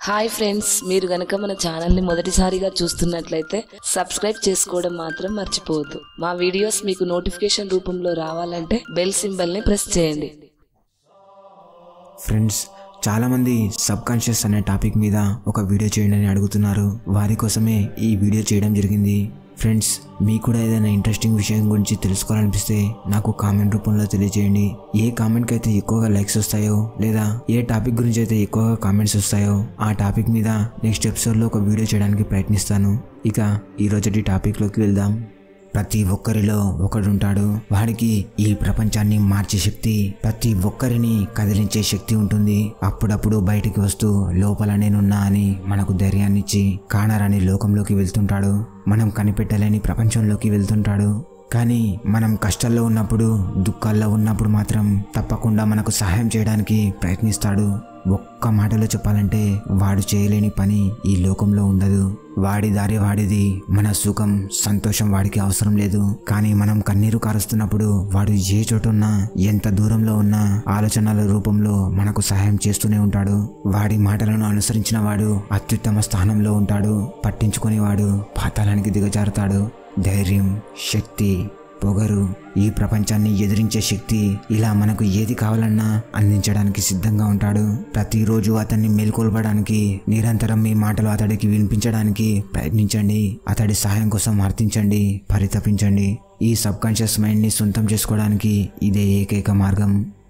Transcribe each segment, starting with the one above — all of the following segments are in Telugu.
హాయ్ ఫ్రెండ్స్ మీరు గనక మన ఛానల్ని మొదటిసారిగా చూస్తున్నట్లయితే సబ్స్క్రైబ్ చేసుకోవడం మాత్రం మర్చిపోవద్దు మా వీడియోస్ మీకు నోటిఫికేషన్ రూపంలో రావాలంటే బెల్ సింబల్ని ప్రెస్ చేయండి ఫ్రెండ్స్ చాలామంది సబ్ కాన్షియస్ అనే టాపిక్ మీద ఒక వీడియో చేయండి అని అడుగుతున్నారు వారి కోసమే ఈ వీడియో చేయడం జరిగింది ఫ్రెండ్స్ మీకు కూడా ఏదైనా ఇంట్రెస్టింగ్ విషయం గురించి తెలుసుకోవాలనిపిస్తే నాకు కామెంట్ రూపంలో తెలియజేయండి ఏ కామెంట్కి అయితే ఎక్కువగా లైక్స్ వస్తాయో లేదా ఏ టాపిక్ గురించి అయితే ఎక్కువగా కామెంట్స్ వస్తాయో ఆ టాపిక్ మీద నెక్స్ట్ ఎపిసోడ్లో ఒక వీడియో చేయడానికి ప్రయత్నిస్తాను ఇక ఈ రోజటి టాపిక్లోకి వెళ్దాం ప్రతి ఒక్కరిలో ఒకడుంటాడు వాడికి ఈ ప్రపంచాన్ని మార్చే శక్తి ప్రతి ఒక్కరిని కదిలించే శక్తి ఉంటుంది అప్పుడప్పుడు బయటికి వస్తూ లోపల నేనున్నా అని మనకు ధైర్యాన్నిచ్చి కానరాని లోకంలోకి వెళ్తుంటాడు మనం కనిపెట్టలేని ప్రపంచంలోకి వెళ్తుంటాడు కానీ మనం కష్టాల్లో ఉన్నప్పుడు దుఃఖాల్లో ఉన్నప్పుడు మాత్రం తప్పకుండా మనకు సహాయం చేయడానికి ప్రయత్నిస్తాడు ఒక్క మాటలో చెప్పాలంటే వాడు చేయలేని పని ఈ లోకంలో ఉండదు వాడి దారి వాడిది మన సుఖం సంతోషం వాడికి అవసరం లేదు కానీ మనం కన్నీరు కారుస్తున్నప్పుడు వాడు ఏ చోటున్నా ఎంత దూరంలో ఉన్నా ఆలోచనల రూపంలో మనకు సహాయం చేస్తూనే ఉంటాడు వాడి మాటలను అనుసరించిన వాడు అత్యుత్తమ స్థానంలో ఉంటాడు పట్టించుకునేవాడు పాతాళానికి దిగజారుతాడు ధైర్యం శక్తి పొగరు ఈ ప్రపంచాన్ని ఎదిరించే శక్తి ఇలా మనకు ఏది కావాలన్నా అందించడానికి సిద్ధంగా ఉంటాడు ప్రతిరోజు అతన్ని మేల్కొల్పడానికి నిరంతరం మీ మాటలు అతడికి వినిపించడానికి ప్రయత్నించండి అతడి సహాయం కోసం అర్థించండి పరితపించండి ఈ సబ్ కాన్షియస్ మైండ్ని సొంతం చేసుకోవడానికి ఇదే ఏకైక మార్గం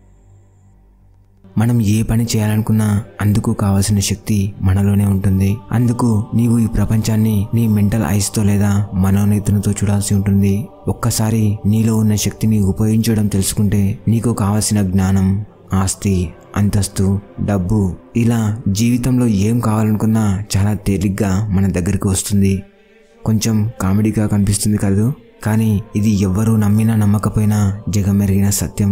మనం ఏ పని చేయాలనుకున్నా అందుకు కావలసిన శక్తి మనలోనే ఉంటుంది అందుకు నీవు ఈ ప్రపంచాన్ని నీ మెంటల్ ఐస్తో లేదా మనోనేతనతో చూడాల్సి ఉంటుంది ఒక్కసారి నీలో ఉన్న శక్తిని ఉపయోగించడం తెలుసుకుంటే నీకు కావలసిన జ్ఞానం ఆస్తి అంతస్తు డబ్బు ఇలా జీవితంలో ఏం కావాలనుకున్నా చాలా తేలిగ్గా మన దగ్గరికి వస్తుంది కొంచెం కామెడీగా కనిపిస్తుంది కదూ కానీ ఇది ఎవ్వరూ నమ్మినా నమ్మకపోయినా జగమెరిగిన సత్యం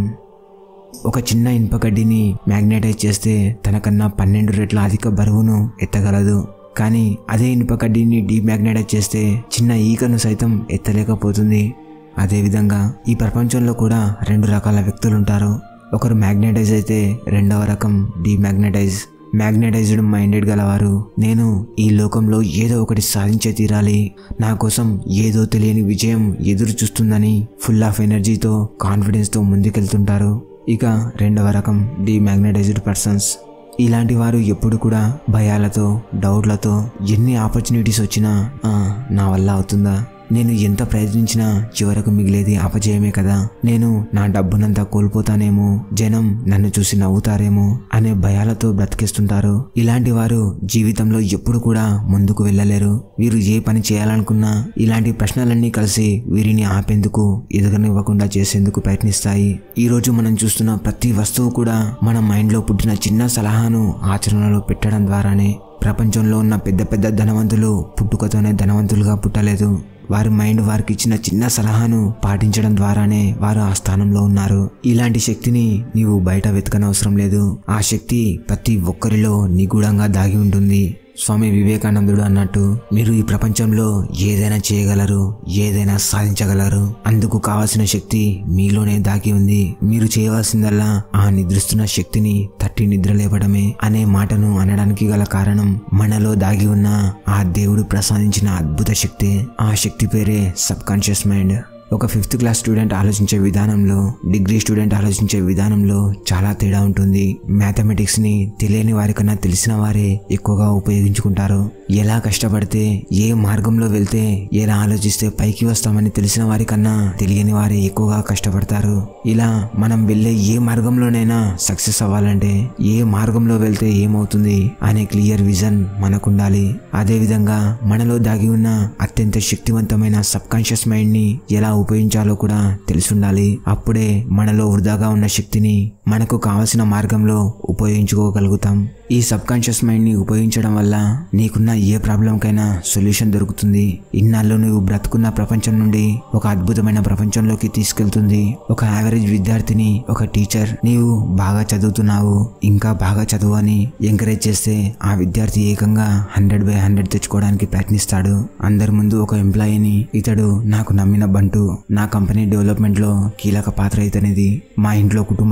ఒక చిన్న ఇనుపగడ్డిని మ్యాగ్నెటైజ్ చేస్తే తనకన్నా పన్నెండు రెట్ల అధిక బరువును ఎత్తగలదు కానీ అదే ఇనుపగడ్డిని డీమ్యాగ్నెటైజ్ చేస్తే చిన్న ఈకను సైతం ఎత్తలేకపోతుంది అదేవిధంగా ఈ ప్రపంచంలో కూడా రెండు రకాల వ్యక్తులు ఉంటారు ఒకరు మ్యాగ్నెటైజ్ అయితే రెండవ రకం డీమ్యాగ్నెటైజ్ మ్యాగ్నెటైజ్డ్ మైండెడ్ గలవారు నేను ఈ లోకంలో ఏదో ఒకటి సాధించే తీరాలి నా కోసం ఏదో తెలియని విజయం ఎదురు చూస్తుందని ఫుల్ ఆఫ్ ఎనర్జీతో కాన్ఫిడెన్స్తో ముందుకెళ్తుంటారు ఇక రెండవ రకం డీమ్యాగ్నెటైజ్డ్ పర్సన్స్ ఇలాంటి వారు ఎప్పుడు కూడా భయాలతో డౌట్లతో ఎన్ని ఆపర్చునిటీస్ వచ్చినా "ఆ, నా వల్ల అవుతుందా నేను ఎంత ప్రయత్నించినా చివరకు మిగిలేది అపజయమే కదా నేను నా డబ్బునంతా కోల్పోతానేమో జనం నన్ను చూసి నవ్వుతారేమో అనే భయాలతో బ్రతికేస్తుంటారు ఇలాంటి వారు జీవితంలో ఎప్పుడు కూడా ముందుకు వెళ్ళలేరు వీరు ఏ పని చేయాలనుకున్నా ఇలాంటి ప్రశ్నలన్నీ కలిసి వీరిని ఆపేందుకు ఎదగనివ్వకుండా చేసేందుకు ప్రయత్నిస్తాయి ఈ రోజు మనం చూస్తున్న ప్రతి వస్తువు కూడా మన మైండ్లో పుట్టిన చిన్న సలహాను ఆచరణలో పెట్టడం ద్వారానే ప్రపంచంలో ఉన్న పెద్ద పెద్ద ధనవంతులు పుట్టుకతోనే ధనవంతులుగా పుట్టలేదు వారి మైండ్ వారికి ఇచ్చిన చిన్న సలహాను పాటించడం ద్వారానే వారు ఆ స్థానంలో ఉన్నారు ఇలాంటి శక్తిని నీవు బయట వెతకనవసరం లేదు ఆ శక్తి ప్రతి ఒక్కరిలో నిగూఢంగా దాగి ఉంటుంది స్వామి వివేకానందుడు అన్నట్టు మీరు ఈ ప్రపంచంలో ఏదైనా చేయగలరు ఏదైనా సాధించగలరు అందుకు కావాల్సిన శక్తి మీలోనే దాగి ఉంది మీరు చేయవలసిందల్లా ఆ నిద్రిస్తున్న శక్తిని తట్టి నిద్ర లేపడమే అనే మాటను అనడానికి గల కారణం మనలో దాగి ఉన్న ఆ దేవుడు ప్రసాదించిన అద్భుత శక్తి ఆ శక్తి పేరే సబ్ కాన్షియస్ మైండ్ ఒక ఫిఫ్త్ క్లాస్ స్టూడెంట్ ఆలోచించే విధానంలో డిగ్రీ స్టూడెంట్ ఆలోచించే విధానంలో చాలా తేడా ఉంటుంది మ్యాథమెటిక్స్ని తెలియని వారికన్నా తెలిసిన వారే ఎక్కువగా ఉపయోగించుకుంటారు ఎలా కష్టపడితే ఏ మార్గంలో వెళ్తే ఎలా ఆలోచిస్తే పైకి వస్తామని తెలిసిన వారికన్నా తెలియని వారే ఎక్కువగా కష్టపడతారు ఇలా మనం వెళ్ళే ఏ మార్గంలోనైనా సక్సెస్ అవ్వాలంటే ఏ మార్గంలో వెళ్తే ఏమవుతుంది అనే క్లియర్ విజన్ మనకుండాలి అదేవిధంగా మనలో దాగి ఉన్న అత్యంత శక్తివంతమైన సబ్ కాన్షియస్ మైండ్ని ఎలా ఉపయోగించాలో కూడా తెలిసుండాలి అప్పుడే మనలో వృధాగా ఉన్న శక్తిని మనకు కావలసిన మార్గంలో ఉపయోగించుకోగలుగుతాం ఈ సబ్ కాన్షియస్ మైండ్ని ఉపయోగించడం వల్ల నీకున్న ఏ ప్రాబ్లంకైనా సొల్యూషన్ దొరుకుతుంది ఇన్నాళ్ళు నువ్వు బ్రతుకున్న ప్రపంచం నుండి ఒక అద్భుతమైన ప్రపంచంలోకి తీసుకెళ్తుంది ఒక యావరేజ్ విద్యార్థిని ఒక టీచర్ నీవు బాగా చదువుతున్నావు ఇంకా బాగా చదువు అని ఎంకరేజ్ చేస్తే ఆ విద్యార్థి ఏకంగా హండ్రెడ్ బై హండ్రెడ్ తెచ్చుకోవడానికి ప్రయత్నిస్తాడు అందరి ముందు ఒక ఎంప్లాయీని ఇతడు నాకు నమ్మిన బంటు నా కంపెనీ డెవలప్మెంట్లో కీలక పాత్ర ఇతనిది మా ఇంట్లో కుటుంబ సభ్యుడు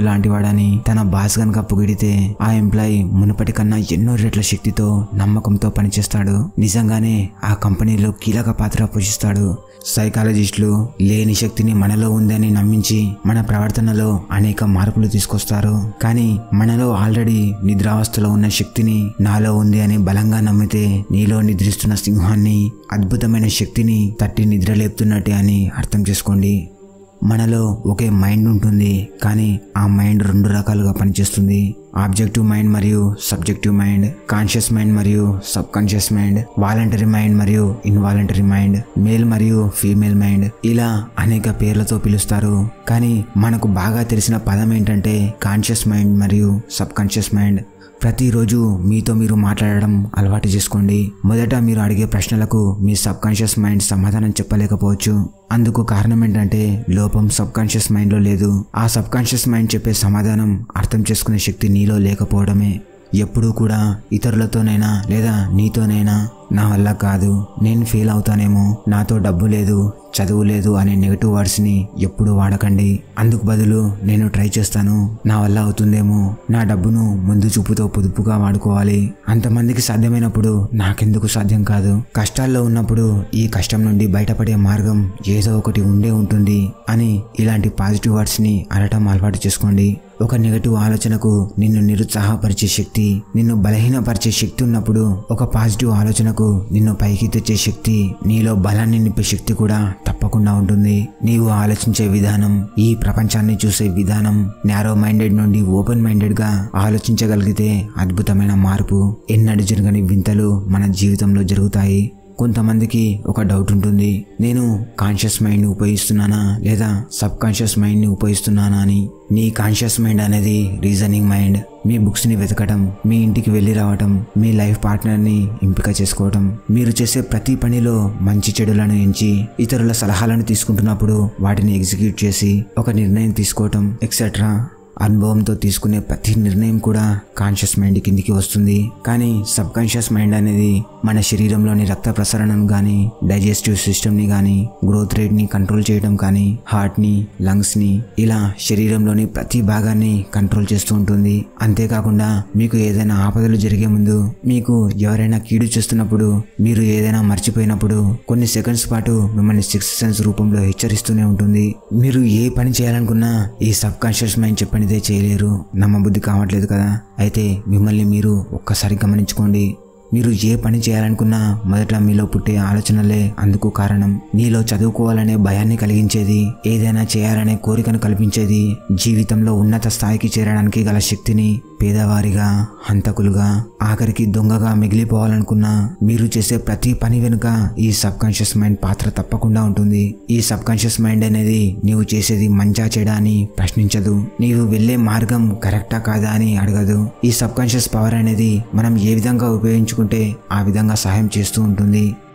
లాంటివాడని తన బాస్ గనక పొగిడితే ఆ ఎంప్లాయీ మునుపటి కన్నా ఎన్నో రెట్ల శక్తితో నమ్మకంతో పనిచేస్తాడు నిజంగానే ఆ కంపెనీలో కీలక పాత్ర పోషిస్తాడు సైకాలజిస్టులు లేని శక్తిని మనలో ఉందని నమ్మించి మన ప్రవర్తనలో అనేక మార్పులు తీసుకొస్తారు కానీ మనలో ఆల్రెడీ నిద్రావస్థలో ఉన్న శక్తిని నాలో ఉంది అని బలంగా నమ్మితే నీలో నిద్రిస్తున్న సింహాన్ని అద్భుతమైన శక్తిని తట్టి నిద్రలేపుతున్నట్టే అని అర్థం చేసుకోండి మనలో ఒకే మైండ్ ఉంటుంది కానీ ఆ మైండ్ రెండు రకాలుగా పనిచేస్తుంది ఆబ్జెక్టివ్ మైండ్ మరియు సబ్జెక్టివ్ మైండ్ కాన్షియస్ మైండ్ మరియు subconscious mind voluntary mind మరియు ఇన్వాలంటరీ మైండ్ మేల్ మరియు ఫీమేల్ మైండ్ ఇలా అనేక పేర్లతో పిలుస్తారు కానీ మనకు బాగా తెలిసిన పదం ఏంటంటే కాన్షియస్ మైండ్ మరియు సబ్ కాన్షియస్ మైండ్ ప్రతిరోజు మీతో మీరు మాట్లాడడం అలవాటు చేసుకోండి మొదట మీరు అడిగే ప్రశ్నలకు మీ సబ్ కాన్షియస్ మైండ్ సమాధానం చెప్పలేకపోవచ్చు అందుకు కారణం ఏంటంటే లోపం సబ్ కాన్షియస్ మైండ్లో లేదు ఆ సబ్ కాన్షియస్ మైండ్ చెప్పే సమాధానం అర్థం చేసుకునే శక్తి నీలో లేకపోవడమే ఎప్పుడూ కూడా ఇతరులతోనైనా లేదా నీతోనైనా నా వల్ల కాదు నేను ఫెయిల్ అవుతానేమో నాతో డబ్బు లేదు చదువు లేదు అనే నెగిటివ్ వర్డ్స్ని ఎప్పుడూ వాడకండి అందుకు బదులు నేను ట్రై చేస్తాను నా వల్ల అవుతుందేమో నా డబ్బును ముందు చూపుతో పొదుపుగా వాడుకోవాలి అంతమందికి సాధ్యమైనప్పుడు నాకెందుకు సాధ్యం కాదు కష్టాల్లో ఉన్నప్పుడు ఈ కష్టం నుండి బయటపడే మార్గం ఏదో ఒకటి ఉండే ఉంటుంది అని ఇలాంటి పాజిటివ్ వర్డ్స్ని అనటం అలవాటు చేసుకోండి ఒక నెగటివ్ ఆలోచనకు నిన్ను నిరుత్సాహపరిచే శక్తి నిన్ను బలహీనపరిచే శక్తి ఉన్నప్పుడు ఒక పాజిటివ్ ఆలోచనకు నిన్ను పైకి తెచ్చే శక్తి నీలో బలాన్ని నింపే శక్తి కూడా తప్పకుండా ఉంటుంది నీవు ఆలోచించే విధానం ఈ ప్రపంచాన్ని చూసే విధానం నారో మైండెడ్ నుండి ఓపెన్ మైండెడ్ గా ఆలోచించగలిగితే అద్భుతమైన మార్పు ఎన్నడూ జరగని వింతలు మన జీవితంలో జరుగుతాయి కొంతమందికి ఒక డౌట్ ఉంటుంది నేను కాన్షియస్ మైండ్ని ఉపయోగిస్తున్నానా లేదా సబ్ కాన్షియస్ మైండ్ని ఉపయోగిస్తున్నానా అని నీ కాన్షియస్ మైండ్ అనేది రీజనింగ్ మైండ్ మీ బుక్స్ని వెతకటం మీ ఇంటికి వెళ్ళి రావటం మీ లైఫ్ పార్ట్నర్ని ఎంపిక చేసుకోవటం మీరు చేసే ప్రతి పనిలో మంచి చెడులను ఎంచి ఇతరుల సలహాలను తీసుకుంటున్నప్పుడు వాటిని ఎగ్జిక్యూట్ చేసి ఒక నిర్ణయం తీసుకోవటం ఎక్సెట్రా అనుభవంతో తీసుకునే ప్రతి నిర్ణయం కూడా కాన్షియస్ మైండ్ కిందికి వస్తుంది కానీ సబ్ కాన్షియస్ మైండ్ అనేది మన శరీరంలోని రక్త ప్రసరణను కానీ డైజెస్టివ్ సిస్టమ్ని కానీ గ్రోత్ రేట్ని కంట్రోల్ చేయడం కానీ హార్ట్ని లంగ్స్ని ఇలా శరీరంలోని ప్రతి భాగాన్ని కంట్రోల్ చేస్తూ ఉంటుంది అంతేకాకుండా మీకు ఏదైనా ఆపదలు జరిగే ముందు మీకు ఎవరైనా కీడు చేస్తున్నప్పుడు మీరు ఏదైనా మర్చిపోయినప్పుడు కొన్ని సెకండ్స్ పాటు మిమ్మల్ని సిక్స్త్ సెన్స్ రూపంలో హెచ్చరిస్తూనే ఉంటుంది మీరు ఏ పని చేయాలనుకున్నా ఈ సబ్ కాన్షియస్ మైండ్ చెప్పనిదే చేయలేరు నమ్మబుద్ధి కావట్లేదు కదా అయితే మిమ్మల్ని మీరు ఒక్కసారి గమనించుకోండి మీరు ఏ పని చేయాలనుకున్నా మొదట మీలో పుట్టే ఆలోచనలే అందుకు కారణం నీలో చదువుకోవాలనే భయాన్ని కలిగించేది ఏదైనా చేయాలనే కోరికను కల్పించేది జీవితంలో ఉన్నత స్థాయికి చేరడానికి గల శక్తిని పేదవారిగా హంతకులుగా ఆఖరికి దొంగగా మిగిలిపోవాలనుకున్నా మీరు చేసే ప్రతి పని వెనుక ఈ సబ్ కాన్షియస్ మైండ్ పాత్ర తప్పకుండా ఉంటుంది ఈ సబ్ కాన్షియస్ మైండ్ అనేది నీవు చేసేది మంచా చెడా అని ప్రశ్నించదు నీవు వెళ్ళే మార్గం కరెక్టా కాదా అని అడగదు ఈ సబ్ కాన్షియస్ పవర్ అనేది మనం ఏ విధంగా ఉపయోగించుకుంటే ఆ విధంగా సహాయం చేస్తూ ఉంటుంది